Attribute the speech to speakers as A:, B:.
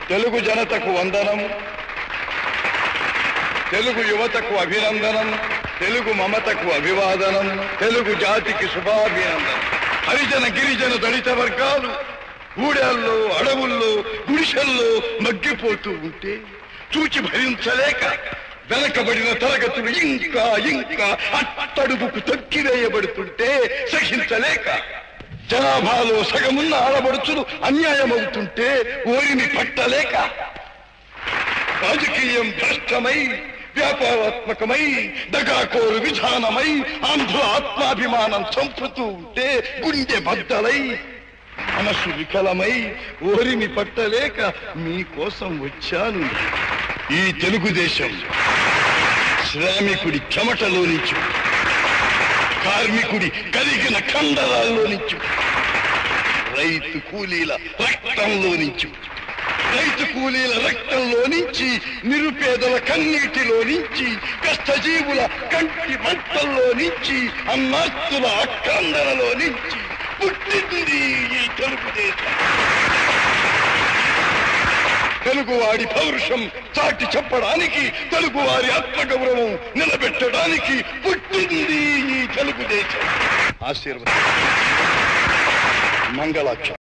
A: తెలుగు జనతకు వందనం తెలుగు యువతకు అభినందనం తెలుగు మమతకు అభివాదనం తెలుగు జాతికి శుభాభినందనం హరిజన గిరిజన దళిత వర్గాలు ఊడేల్లో అడవుల్లో గుడిసెల్లో మగ్గిపోతూ ఉంటే చూచి భరించలేక వెనకబడిన తరగతులు ఇంకా ఇంకా అట్టడుగుకు తొక్కివేయబడుతుంటే సహించలేక జనాభాలో సగమున్న ఆడబడుచులు అన్యాయమవుతుంటే ఓరిని పట్టలేక రాజకీయం భ్రష్టమై వ్యాపారాత్మకమై దగాకోరు విధానమై ఆంధ్ర ఆత్మాభిమానం చంపుతూ ఉంటే గుండె బద్దలై మనసు వికలమై ఓరిని పట్టలేక మీకోసం వచ్చాను ఈ తెలుగుదేశం శ్రామికుడి చెమటలో నుంచి కార్మికుడి కలిగిన కండరాల్లో నుంచి రైతు కూలీల రక్తంలో నుంచి రైతు కూలీల రక్తంలో నుంచి నిరుపేదల కన్నీటిలో నుంచి కష్టజీవుల కంటి మంటల్లో నుంచి అన్నాస్తుల అక్రందనలో నుంచి పుట్టింది ఈ తెలుగుదేశం తెలుగువాడి పౌరుషం చాటి చెప్పడానికి తెలుగువారి ఆత్మగౌరవం నిలబెట్టడానికి పుట్టింది ఈ తెలుగుదేశం ఆశీర్వాదం మంగళాక్ష